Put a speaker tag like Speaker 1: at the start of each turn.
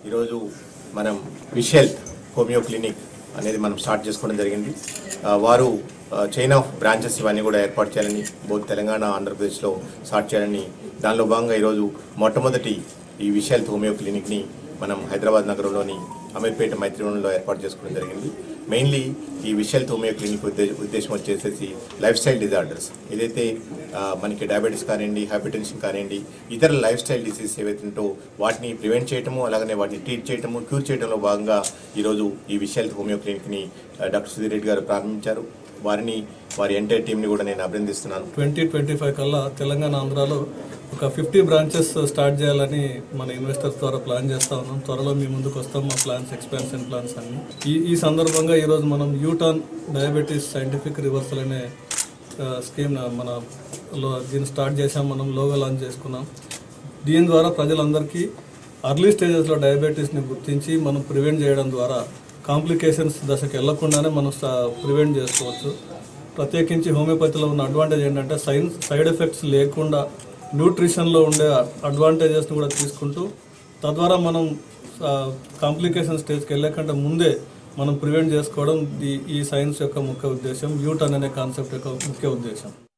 Speaker 1: ఈరోజు మనం wish health homeo clinic అనేది మనం స్టార్ట్ చేసుకోవడం జరిగింది ఆ, వారు చైన్ ఆఫ్ బ్రాంచెస్ ఇవన్నీ కూడా ఏర్పాటు చేయాలని బోత్ తెలంగాణ ఆంధ్రప్రదేశ్లో స్టార్ట్ చేయాలని దానిలో భాగంగా ఈరోజు మొట్టమొదటి ఈ విష్ హెల్త్ హోమియో క్లినిక్ని మనం హైదరాబాద్ నగరంలోని అమీర్పేట మైత్రివనంలో ఏర్పాటు చేసుకోవడం జరిగింది మెయిన్లీ ఈ విష్ హెల్త్ హోమియో క్లినిక్ ఉద్దే ఉద్దేశం వచ్చేసేసి లైఫ్ స్టైల్ డిజార్డర్స్ ఏదైతే ఆ, మనకి డయాబెటీస్ కానివ్వండి హైపర్టెన్షన్ కానివ్వండి ఇతర లైఫ్ స్టైల్ డిసీజ్ ఏవైతే ఉంటో వాటిని ప్రివెంట్ చేయటము అలాగనే వాటిని ట్రీట్ చేయటము క్యూర్ చేయడంలో భాగంగా ఈరోజు ఈ విష్ హెల్త్ హోమియో క్లినిక్ని ఆ, డాక్టర్ సుధీర్ రెడ్డి గారు ప్రారంభించారు వారిని వారి ఎంటైర్ టీంని కూడా నేను అభినందిస్తున్నాను
Speaker 2: ట్వంటీ ట్వంటీ ఫైవ్ కల్లా తెలంగాణ ఆంధ్రాలో ఒక ఫిఫ్టీ బ్రాంచెస్ స్టార్ట్ చేయాలని మన ఇన్వెస్టర్స్ ద్వారా ప్లాన్ చేస్తా ఉన్నాం త్వరలో మీ ముందుకు వస్తాం మా ప్లాన్స్ ఎక్స్పాన్షన్ ప్లాన్స్ అన్ని ఈ ఈ సందర్భంగా ఈరోజు మనం యూటాన్ డయాబెటీస్ సైంటిఫిక్ రివర్సల్ అనే ఆ, స్కీమ్ మన లో దీన్ని స్టార్ట్ చేసాం మనం లోగో లాంచ్ చేసుకున్నాం దీని ద్వారా ప్రజలందరికీ అర్లీ స్టేజెస్లో డయాబెటీస్ని గుర్తించి మనం ప్రివెంట్ చేయడం ద్వారా కాంప్లికేషన్స్ దశకు వెళ్లకుండానే మనం ప్రివెంట్ చేసుకోవచ్చు ప్రత్యేకించి హోమియోపతిలో ఉన్న అడ్వాంటేజ్ ఏంటంటే సైన్స్ సైడ్ ఎఫెక్ట్స్ లేకుండా న్యూట్రిషన్లో ఉండే అడ్వాంటేజెస్ని కూడా తీసుకుంటూ తద్వారా మనం కాంప్లికేషన్ స్టేజ్కి వెళ్ళకంటే ముందే మనం ప్రివెంట్ చేసుకోవడం ఈ ఈ సైన్స్ యొక్క ముఖ్య ఉద్దేశం యూటన్ అనే కాన్సెప్ట్ యొక్క ముఖ్య ఉద్దేశం